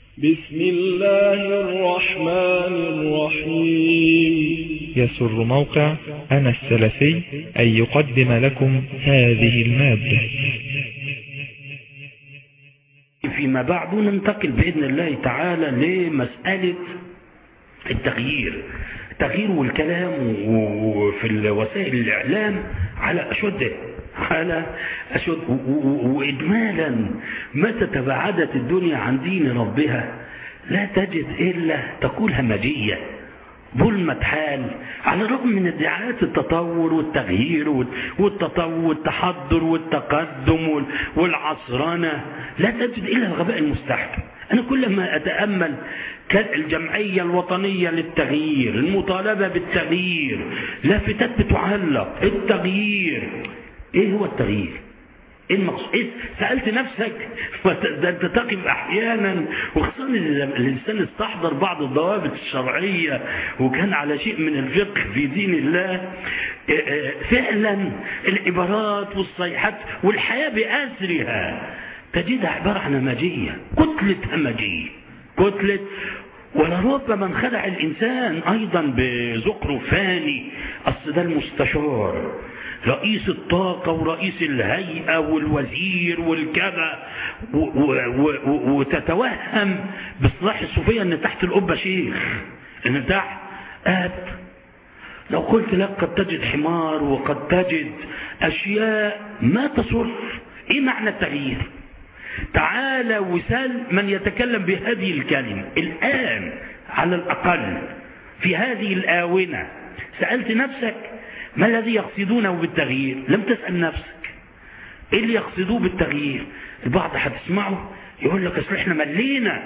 بسم الله الرحمن الرحيم يسر موقع أنا السلفي أن يقدم لكم هذه المادة فيما بعد ننتقل بإذن الله تعالى لمسألة التغيير التغيير والكلام في وسائل الإعلام على أشده على أشد وإجمالا متى تباعدت الدنيا عن دين ربها لا تجد إلا تقول همجية ظلمة حال على الرغم من ادعاءات التطور والتغيير والتطور والتحضر والتقدم والعصرنة لا تجد إلا الغباء المستحكم أنا كلما أتأمل الجمعية الوطنية للتغيير المطالبة بالتغيير لافتات بتعلق التغيير ايه هو التغيير ايه المقصود إيه؟ سألت نفسك ده انت تقف احيانا وخصوصا الانسان استحضر بعض الضوابط الشرعية وكان على شيء من الفقه في دين الله فعلا العبارات والصيحات والحياة بأسرها تجدها عبارة عن همجية كتلة همجية كتلة ولربما انخدع الإنسان أيضا بذكر فاني أصل ده المستشار رئيس الطاقة ورئيس الهيئة والوزير والكذا وتتوهم بصلاح الصوفية ان تحت القبة شيخ ان تحت اب لو قلت لك قد تجد حمار وقد تجد اشياء ما تصر ايه معنى التغيير تعالى وسل من يتكلم بهذه الكلمة الآن على الأقل في هذه الآونة سألت نفسك ما الذي يقصدونه بالتغيير لم تسأل نفسك ايه اللي يقصدوه بالتغيير البعض هتسمعه يقول لك اصل احنا ملينا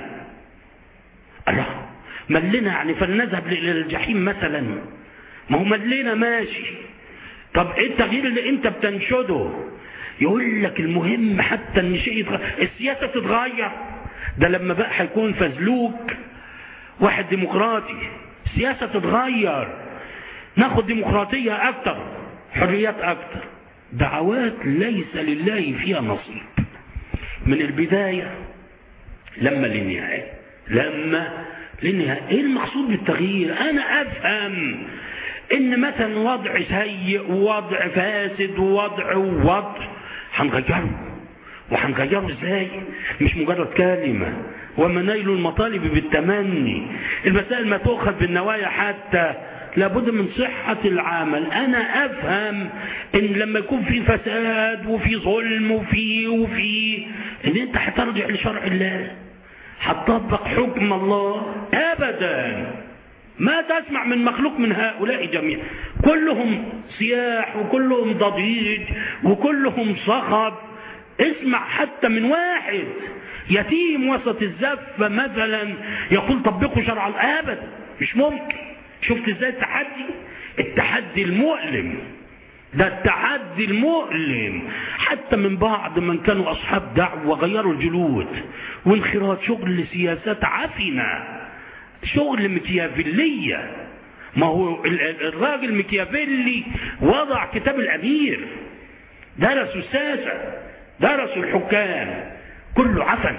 الله ملينا يعني فلنذهب الى الجحيم مثلا ما هو ملينا ماشي طب ايه التغيير اللي انت بتنشده يقول لك المهم حتى ان شيء يتغير السياسة تتغير ده لما بقى هيكون فزلوك واحد ديمقراطي السياسة تتغير ناخد ديمقراطية أكتر حريات أكتر دعوات ليس لله فيها نصيب من البداية لما للنهاية لما للنهاية ايه المقصود بالتغيير انا افهم ان مثلا وضع سيء ووضع فاسد ووضع ووضع هنغيره وهنغيره ازاي مش مجرد كلمة وما نيل المطالب بالتمني المسائل ما تؤخذ بالنوايا حتى لابد من صحة العمل أنا أفهم إن لما يكون في فساد وفي ظلم وفي وفي إن أنت هترجع لشرع الله هتطبق حكم الله أبدا ما تسمع من مخلوق من هؤلاء جميعا كلهم صياح وكلهم ضجيج وكلهم صخب اسمع حتى من واحد يتيم وسط الزفة مثلا يقول طبقوا شرع الأبد مش ممكن شفت ازاي التحدي التحدي المؤلم ده التحدي المؤلم حتى من بعض من كانوا أصحاب دعوة غيروا الجلود وانخراط شغل سياسات عفنة شغل مكيافيلية ما هو الراجل مكيافيلي وضع كتاب الأمير درسوا الساسة درسوا الحكام كله عفن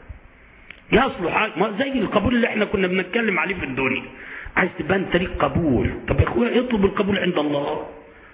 يصلح زي القبول اللي احنا كنا بنتكلم عليه في الدنيا عايز تبان طريق قبول طب يا اخويا اطلب القبول عند الله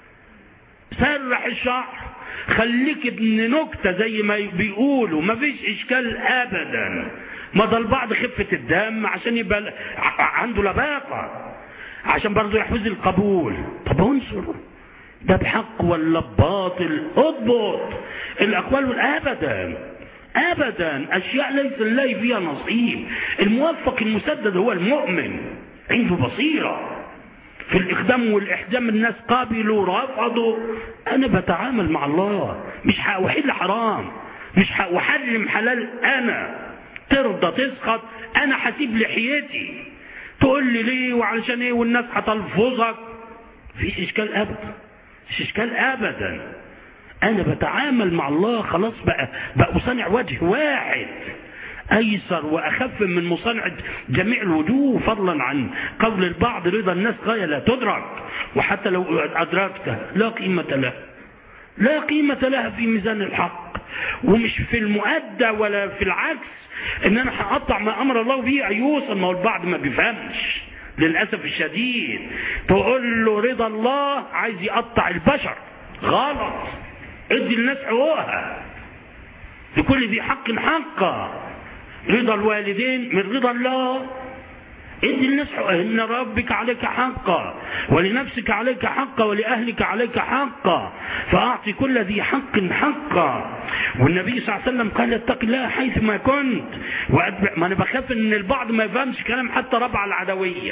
سرح الشعر خليك ابن نكتة زي ما بيقولوا ما فيش اشكال ابدا ما ده البعض خفة الدم عشان يبقى عنده لباقة عشان برضه يحوز القبول طب انصر ده بحق ولا بباطل اضبط الاقوال ابدا ابدا اشياء ليس لله فيها نصيب الموفق المسدد هو المؤمن عنده بصيرة في الإخدام والإحجام الناس قابلوا رفضوا أنا بتعامل مع الله مش هأحل حرام مش هأحرم حلال أنا ترضى تسخط أنا هسيب لحيتي تقول لي ليه وعلشان ايه والناس هتلفظك فيش اشكال ابدا مش اشكال ابدا انا بتعامل مع الله خلاص بقى بقى صانع وجه واحد ايسر واخف من مصانعة جميع الوجوه فضلا عن قول البعض رضا الناس غاية لا تدرك وحتى لو ادركتها لا قيمة لها لا قيمة لها في ميزان الحق ومش في المؤدى ولا في العكس ان انا هقطع ما امر الله به ان يوصل ما هو البعض ما بيفهمش للاسف الشديد تقول له رضا الله عايز يقطع البشر غلط ادي الناس حقوقها لكل ذي حق حقه رضا الوالدين من رضا الله ادي الناس حقوقها ان ربك عليك حقا ولنفسك عليك حقا ولاهلك عليك حقا فاعطي كل ذي حق حقا والنبي صلى الله عليه وسلم قال اتق الله حيث ما كنت وأتبع ما انا بخاف ان البعض ما يفهمش كلام حتى ربع العدويه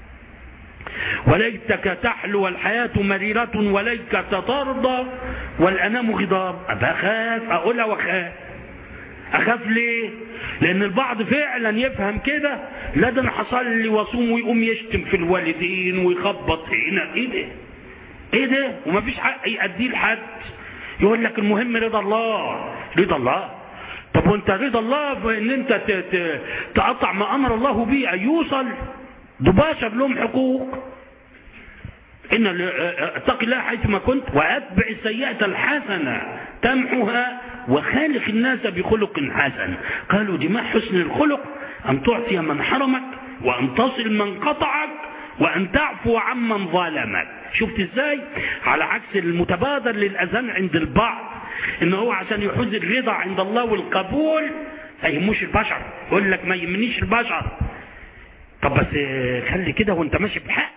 وليتك تحلو والحياة مريرة وليتك ترضى والأنام غضاب بخاف أقولها وأخاف أخاف ليه؟ لأن البعض فعلا يفهم كده لا ده أنا هصلي وأصوم ويقوم يشتم في الوالدين ويخبط هنا إيه ده؟ إيه ده؟ ومفيش حق يأديه لحد يقول لك المهم رضا الله رضا الله طب وانت رضا الله في ان انت ت- ت- تقطع ما امر الله به ان يوصل ده بشر لهم حقوق ان ال- اتق الله حيثما كنت واتبع السيئه الحسنه تمحها وخالق الناس بخلق حسن قالوا دماء حسن الخلق ان تعطي من حرمك وان تصل من قطعك وان تعفو عمن ظلمك شفت ازاي على عكس المتبادر للاذان عند البعض ان هو عشان يحوز الرضا عند الله والقبول ما يهموش البشر يقول لك ما يهمنيش البشر طب بس خلي كده وانت ماشي بحق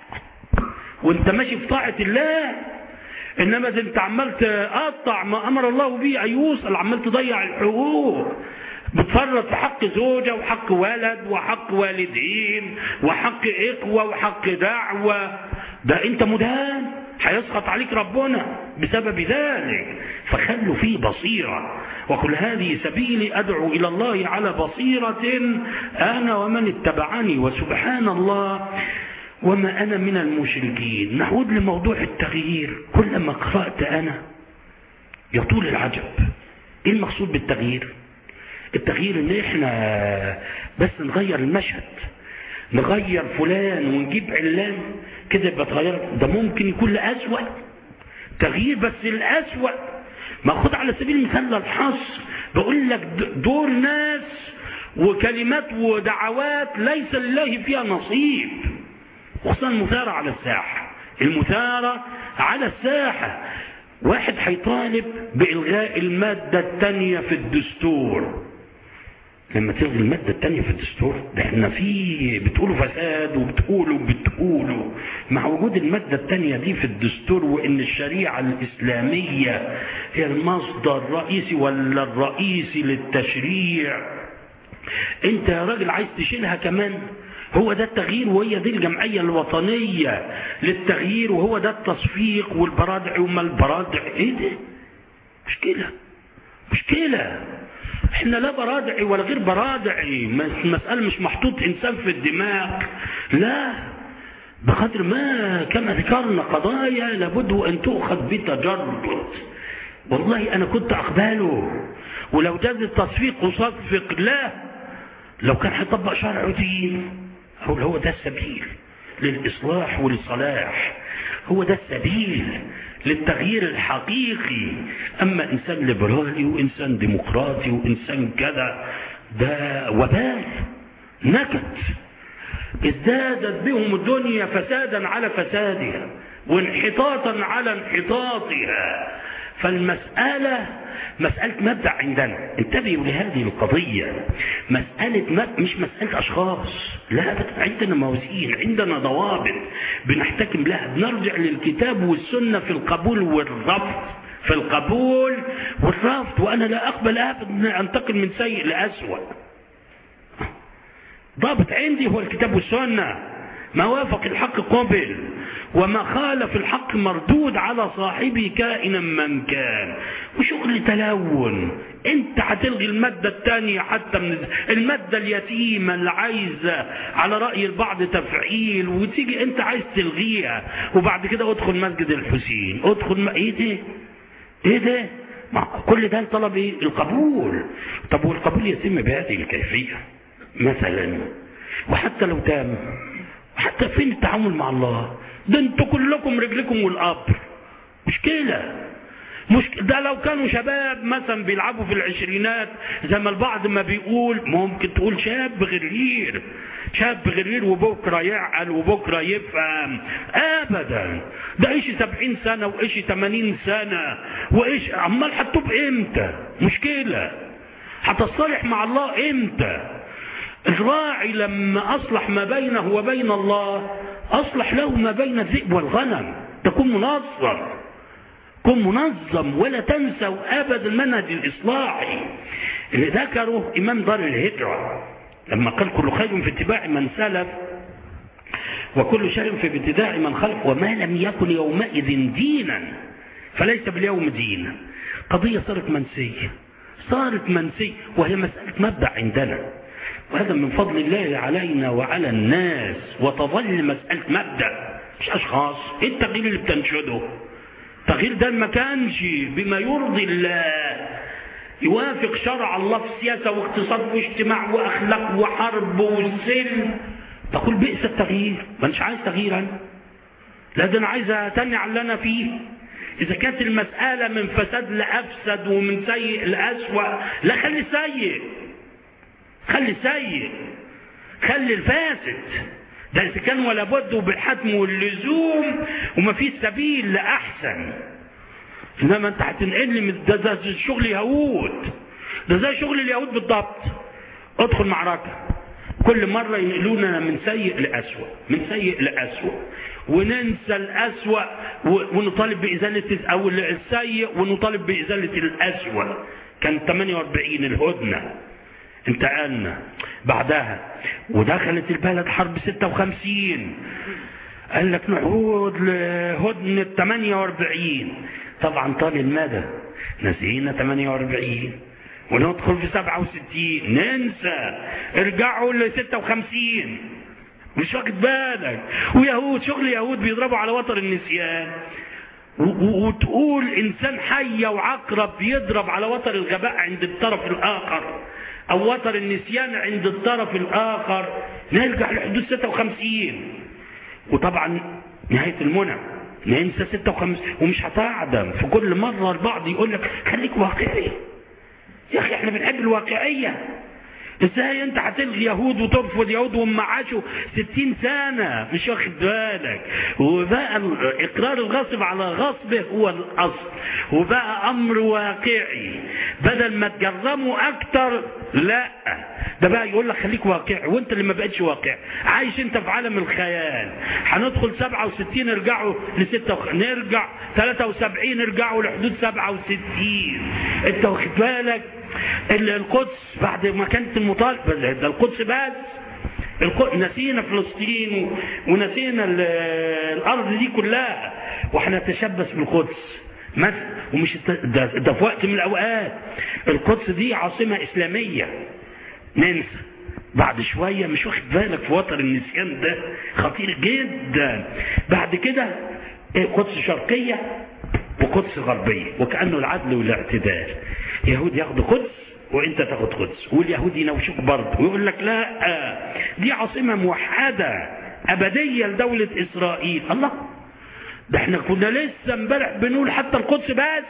وانت ماشي في طاعة الله انما ده انت عمال تقطع ما امر الله به ان يوصل عمال تضيع الحقوق بتفرط في حق زوجة وحق ولد وحق والدين وحق إخوة وحق دعوة ده انت مدان هيسقط عليك ربنا بسبب ذلك فخلوا فيه بصيرة وقل هذه سبيلي أدعو إلى الله على بصيرة أنا ومن اتبعني وسبحان الله وما أنا من المشركين نعود لموضوع التغيير كلما قرأت أنا يطول العجب إيه المقصود بالتغيير التغيير ان احنا بس نغير المشهد نغير فلان ونجيب علان كده يبقى اتغير ده ممكن يكون لأسوأ تغيير بس الأسوأ ما خد على سبيل المثال الحصر بقول لك دور ناس وكلمات ودعوات ليس لله فيها نصيب خصوصا المثارة على الساحة المثارة على الساحة واحد هيطالب بإلغاء المادة الثانية في الدستور لما تلغي المادة الثانية في الدستور ده احنا في بتقولوا فساد وبتقولوا بتقولوا مع وجود المادة الثانية دي في الدستور وان الشريعة الإسلامية هي المصدر الرئيسي ولا الرئيسي للتشريع انت يا راجل عايز تشيلها كمان هو ده التغيير وهي دي الجمعية الوطنية للتغيير وهو ده التصفيق والبرادع وما البرادع ايه ده مشكلة مشكلة احنا لا برادعي ولا غير برادعي المسألة مش محطوط انسان في الدماغ لا بقدر ما كما ذكرنا قضايا لابد ان تؤخذ بتجرد والله انا كنت اقبله ولو جاز التصفيق اصفق لا لو كان هيطبق شرع دين هو هو ده السبيل للإصلاح والصلاح هو ده السبيل للتغيير الحقيقي أما إنسان ليبرالي وإنسان ديمقراطي وإنسان كذا ده وبال نكت ازدادت بهم الدنيا فسادا على فسادها وانحطاطا على انحطاطها فالمسألة مسألة مبدأ عندنا انتبهوا لهذه القضية مسألة مبدأ مش مسألة أشخاص لا عندنا موازين عندنا ضوابط بنحتكم لها بنرجع للكتاب والسنة في القبول والرفض في القبول والرفض وأنا لا أقبل أبدا أنتقل من سيء لأسوأ ضابط عندي هو الكتاب والسنة ما وافق الحق قبل وما خالف الحق مردود على صاحبه كائنا من كان وشغل تلون انت هتلغي المادة الثانية حتى من المادة اليتيمة اللي عايزة على رأي البعض تفعيل وتيجي انت عايز تلغيها وبعد كده ادخل مسجد الحسين ادخل م... ايه ده ايه ده ما كل ده طلب ايه القبول طب والقبول يتم بهذه الكيفية مثلا وحتى لو تام حتى فين التعامل مع الله ده انتوا كلكم رجلكم والقبر مشكلة مش ده لو كانوا شباب مثلا بيلعبوا في العشرينات زي ما البعض ما بيقول ممكن تقول شاب غرير شاب غرير وبكره يعقل وبكره يفهم ابدا ده ايش سبعين سنه وايش تمانين سنه وايش عمال هتوب امتى مشكله هتصالح مع الله امتى الراعي لما اصلح ما بينه وبين الله اصلح له ما بين الذئب والغنم تكون منظم كن منظم ولا تنسوا ابدا المنهج الاصلاحي اللي ذكره امام دار الهجره لما قال كل خير في اتباع من سلف وكل شر في ابتداع من خلف وما لم يكن يومئذ دينا فليس باليوم دينا قضية صارت منسية صارت منسية وهي مسألة مبدأ عندنا وهذا من فضل الله علينا وعلى الناس وتظل مسألة مبدأ مش أشخاص إيه التغيير اللي بتنشده التغيير ده ما كانش بما يرضي الله يوافق شرع الله في سياسة واقتصاد واجتماع وأخلاق وحرب وسلم تقول بئس التغيير ما انش عايز تغيير انا لا ده انا عايز اتني على اللي انا فيه اذا كانت المسألة من فساد لأفسد ومن سيء لأسوأ لا خلي سيء خلي سيء خلي الفاسد ده اذا كان ولا بد وبالحتم واللزوم وما فيش سبيل لاحسن انما انت هتنقل لي من ده, ده شغل يهود ده زي شغل اليهود بالضبط ادخل معركه كل مرة ينقلونا من سيء لأسوأ من سيء لأسوأ وننسى الأسوأ ونطالب بإزالة أو السيء ونطالب بإزالة الأسوأ كان 48 الهدنة انتقلنا بعدها ودخلت البلد حرب 56 قال لك نعود لهدنة 48 طبعا طال المدى نسينا 48 وندخل في 67 ننسى ارجعوا ل 56 مش واخد بالك ويهود شغل يهود بيضربوا على وتر النسيان وتقول انسان حيه وعقرب بيضرب على وتر الغباء عند الطرف الاخر او وتر النسيان عند الطرف الاخر نرجع لحدود 56 وطبعا نهايه المنى ننسى 56 ومش هتعدم في كل مره البعض يقول لك خليك واقعي يا اخي احنا بنحب الواقعيه ازاي انت هتلغي يهود وترفض يهود وهم عاشوا 60 سنه مش واخد بالك وبقى اقرار الغصب على غصبه هو الاصل وبقى امر واقعي بدل ما تجرموا اكتر لا ده بقى يقول لك خليك واقعي وانت اللي ما بقتش واقعي عايش انت في عالم الخيال هندخل 67 ارجعوا ل 6 نرجع 73 ارجعوا لحدود 67 انت واخد بالك القدس بعد ما كانت المطالبه ده القدس بس القدس نسينا فلسطين ونسينا الارض دي كلها وهنتشبث بالقدس مثلا ومش ده, ده في وقت من الاوقات القدس دي عاصمه اسلاميه ننسى بعد شويه مش واخد بالك في وتر النسيان ده خطير جدا بعد كده قدس شرقيه وقدس غربيه وكانه العدل والاعتدال يهود ياخدوا قدس وانت تاخد قدس واليهود ينوشوك برضه ويقول لك لا دي عاصمه موحده ابديه لدوله اسرائيل الله ده احنا كنا لسه امبارح بنقول حتى القدس بس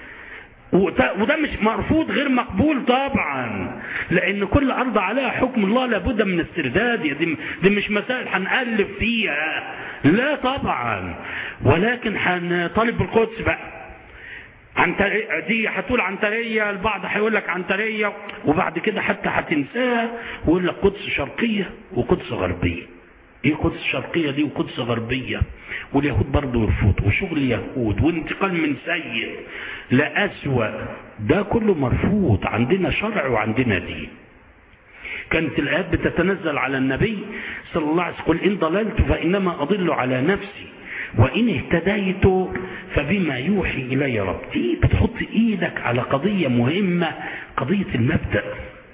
وده مش مرفوض غير مقبول طبعا لان كل ارض عليها حكم الله لابد من استرداد دي, دي مش مسائل هنقلب فيها لا طبعا ولكن هنطالب بالقدس بقى عنترية دي هتقول عنترية البعض هيقول لك عنترية وبعد كده حتى هتنساها ويقول لك قدس شرقية وقدس غربية ايه قدس شرقية دي وقدس غربية واليهود برضه يرفضوا وشغل يهود وانتقال من سيء لأسوأ ده كله مرفوض عندنا شرع وعندنا دين كانت الآيات بتتنزل على النبي صلى الله عليه وسلم قل إن ضللت فإنما أضل على نفسي وإن اهتديت فبما يوحي إلي ربي بتحط إيدك على قضية مهمة قضية المبدأ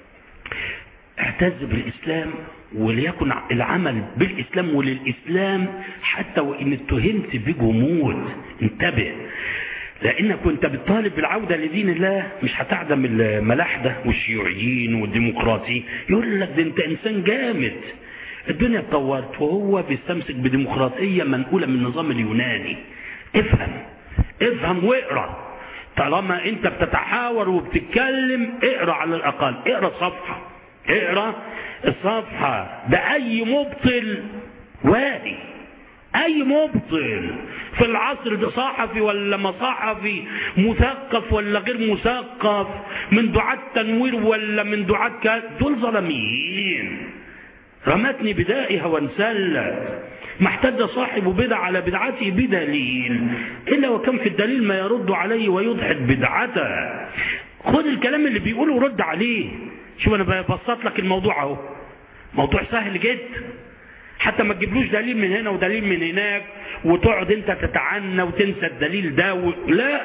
اعتز بالإسلام وليكن العمل بالإسلام وللإسلام حتى وإن اتهمت بجمود انتبه لأنك كنت بتطالب بالعودة لدين الله مش هتعدم الملاحدة والشيوعيين والديمقراطيين يقول لك ده انت إنسان جامد الدنيا اتطورت وهو بيستمسك بديمقراطية منقولة من النظام اليوناني افهم افهم واقرا طالما انت بتتحاور وبتتكلم اقرا على الاقل اقرا صفحه اقرا الصفحه ده اي مبطل واهي اي مبطل في العصر ده صحفي ولا ما صحفي مثقف ولا غير مثقف من دعاة تنوير ولا من دعاة ك... دول ظلميين رمتني بدائها وانسلت ما احتج صاحب بدع على بدعته بدليل الا وكان في الدليل ما يرد عليه ويضحك بدعته خد الكلام اللي بيقوله ورد عليه شوف انا ببسط لك الموضوع اهو موضوع سهل جدا حتى ما تجيبلوش دليل من هنا ودليل من هناك وتقعد انت تتعنى وتنسى الدليل ده و... لا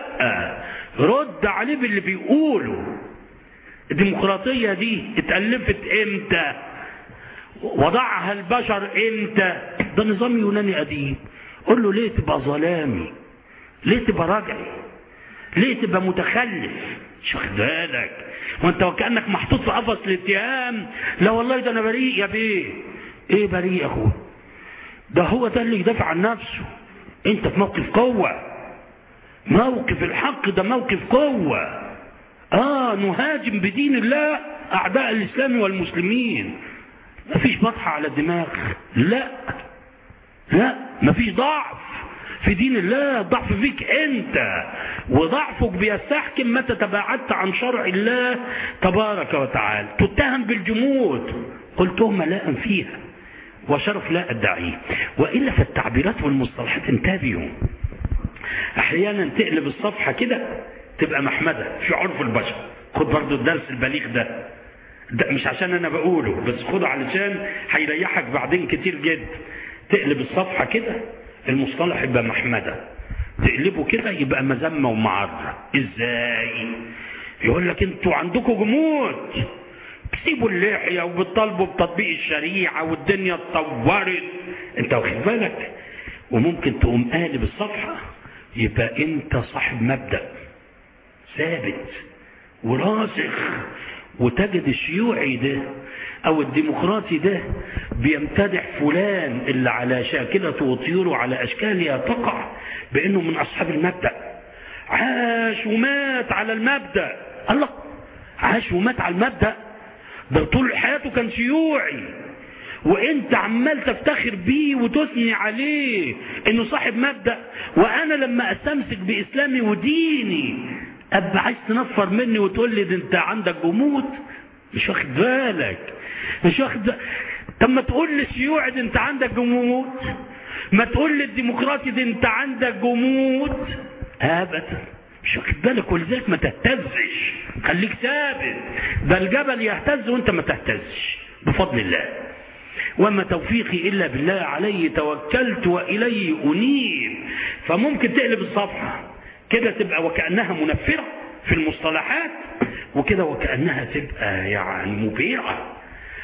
رد عليه باللي بيقوله الديمقراطية دي اتألفت امتى وضعها البشر امتى ده نظام يوناني قديم قول له ليه تبقى ظلامي ليه تبقى راجعي ليه تبقى متخلف مش واخد بالك وانت وكانك محطوط في قفص الاتهام لا والله ده انا بريء يا بيه ايه بريء يا اخويا ده هو ده اللي يدافع عن نفسه انت في موقف قوه موقف الحق ده موقف قوه اه نهاجم بدين الله اعداء الاسلام والمسلمين مفيش بطحه على الدماغ لا لا مفيش ضعف في دين الله الضعف فيك انت وضعفك بيستحكم متى تباعدت عن شرع الله تبارك وتعالى تتهم بالجمود قل تهمة لا فيها وشرف لا أدعيه وإلا فالتعبيرات والمصطلحات انتبهوا أحيانا تقلب الصفحة كده تبقى محمدة في عرف البشر خد برضو الدرس البليغ ده, ده مش عشان أنا بقوله بس خده علشان هيريحك بعدين كتير جدا تقلب الصفحة كده المصطلح يبقى محمدة تقلبه كده يبقى مذمة ومعرة ازاي يقول لك انتوا عندكم جمود سيبوا اللحية وبتطالبوا بتطبيق الشريعة والدنيا اتطورت انت واخد بالك وممكن تقوم قالب الصفحة يبقى انت صاحب مبدأ ثابت وراسخ وتجد الشيوعي ده او الديمقراطي ده بيمتدح فلان اللي على شاكلته وطيوره على اشكالها تقع بانه من اصحاب المبدأ عاش ومات على المبدأ الله عاش ومات على المبدأ ده طول حياته كان شيوعي وانت عمال تفتخر بيه وتثني عليه انه صاحب مبدأ وانا لما استمسك باسلامي وديني ابقى عايز تنفر مني وتقول لي ده انت عندك جمود مش واخد بالك مش واخد طب ما تقول للشيوعي ده انت عندك جمود ما تقول للديمقراطي ده انت عندك جمود ابدا مش واخد بالك ولذلك ما تهتزش خليك ثابت ده الجبل يهتز وانت ما تهتزش بفضل الله وما توفيقي الا بالله عليه توكلت واليه انيب فممكن تقلب الصفحه كده تبقى وكانها منفره في المصطلحات وكده وكانها تبقى يعني مبيعه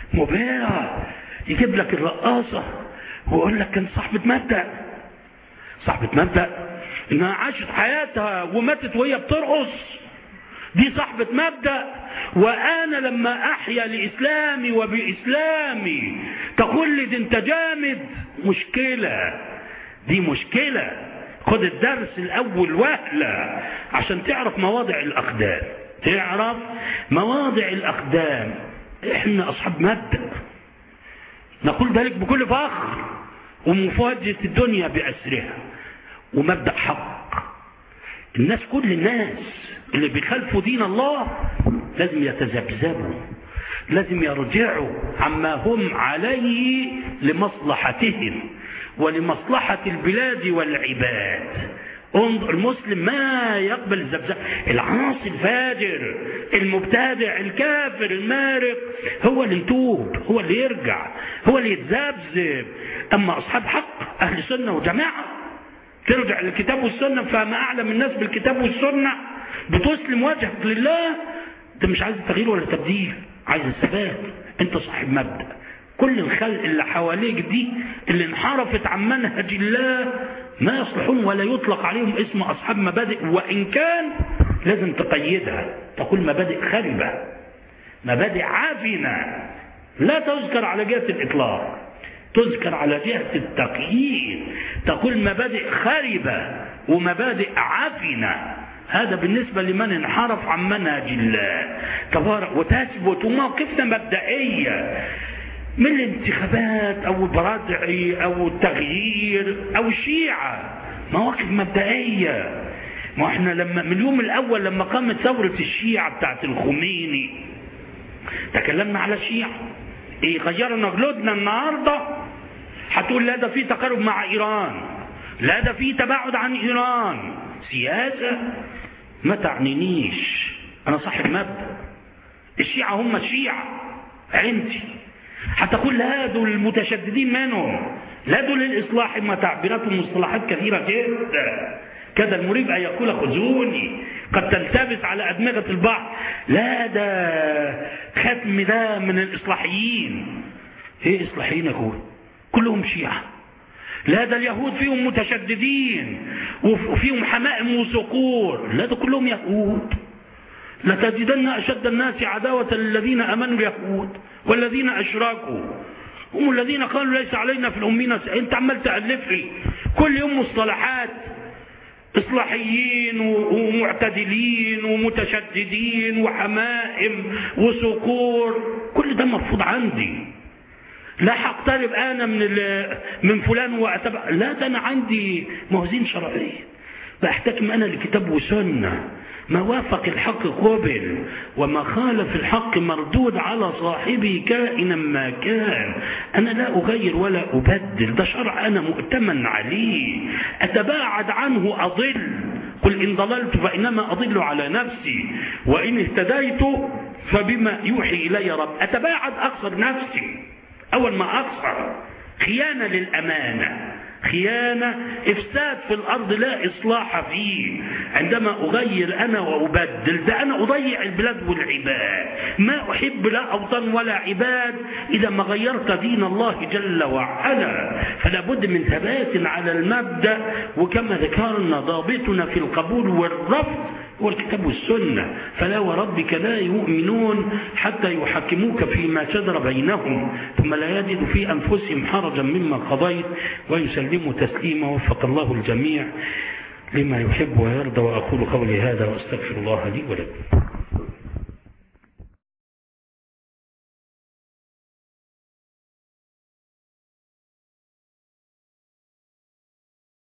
مبيعه يجيب لك الرقاصه ويقول لك كان صاحبه مبدا صاحبه مبدا انها عاشت حياتها وماتت وهي بترقص دي صاحبة مبدأ وأنا لما أحيا لإسلامي وبإسلامي تقول لي دي أنت جامد مشكلة دي مشكلة خد الدرس الأول وهلة عشان تعرف مواضع الأقدام تعرف مواضع الأقدام إحنا أصحاب مبدأ نقول ذلك بكل فخر ومفاجأة الدنيا بأسرها ومبدأ حق الناس كل الناس اللي بيخالفوا دين الله لازم يتذبذبوا لازم يرجعوا عما هم عليه لمصلحتهم ولمصلحة البلاد والعباد انظر المسلم ما يقبل الذبذب العاصي الفاجر المبتدع الكافر المارق هو اللي يتوب هو اللي يرجع هو اللي يتذبذب اما اصحاب حق اهل سنه وجماعه ترجع للكتاب والسنه فما اعلم الناس بالكتاب والسنه بتسلم وجهك لله انت مش عايز تغيير ولا تبديل عايز الثبات انت صاحب مبدا كل الخلق اللي حواليك دي اللي انحرفت عن منهج الله ما يصلحون ولا يطلق عليهم اسم اصحاب مبادئ وان كان لازم تقيدها تقول مبادئ خربه مبادئ عافنه لا تذكر على جهه الاطلاق تذكر على جهه التقييد تقول مبادئ خربه ومبادئ عفنه هذا بالنسبة لمن انحرف عن منهج الله تبارك وتثبت موقفنا مبدئية من الانتخابات او البرادعي او التغيير او الشيعة مواقف مبدئية ما احنا لما من اليوم الاول لما قامت ثورة الشيعة بتاعت الخميني تكلمنا على الشيعة ايه غيرنا جلودنا النهاردة هتقول لا ده في تقارب مع ايران لا ده في تباعد عن ايران سياسة ما تعنينيش انا صاحب مبدأ الشيعة هم الشيعة عندي هتقول لا دول المتشددين منهم لا دول الإصلاح ما تعبيراتهم مصطلحات كثيرة جدا كذا المريب أن يقول خذوني قد تلتبس على أدمغة البحر لا ده ختم ده من الإصلاحيين ايه إصلاحيين يا أخوي كلهم شيعة لا ده اليهود فيهم متشددين وفيهم حمائم وصقور لا ده كلهم يهود لتجدن أشد الناس عداوة للذين أمنوا اليهود والذين أشركوا هم الذين قالوا ليس علينا في الأمين أنت عمال تألف لي كل يوم مصطلحات إصلاحيين ومعتدلين ومتشددين وحمائم وصقور كل ده مرفوض عندي لا هقترب أنا من من فلان وأتبع لا ده أنا عندي موازين شرعية بحتكم أنا لكتاب وسنة ما وافق الحق قبل وما خالف الحق مردود على صاحبه كائنا ما كان أنا لا أغير ولا أبدل ده شرع أنا مؤتمن عليه أتباعد عنه أضل قل إن ضللت فإنما أضل على نفسي وإن اهتديت فبما يوحي إلي رب أتباعد أخسر نفسي أول ما أخسر خيانة للأمانة خيانة إفساد في الأرض لا إصلاح فيه عندما أغير أنا وأبدل ده أنا أضيع البلاد والعباد ما أحب لا أوطن ولا عباد إذا ما غيرت دين الله جل وعلا فلا بد من ثبات على المبدأ وكما ذكرنا ضابطنا في القبول والرفض هو الكتاب والسنة فلا وربك لا يؤمنون حتى يحكموك فيما شجر بينهم ثم لا يجد في أنفسهم حرجا مما قضيت ويسلموا تسليما وفق الله الجميع لما يحب ويرضى وأقول قولي هذا وأستغفر الله لي ولكم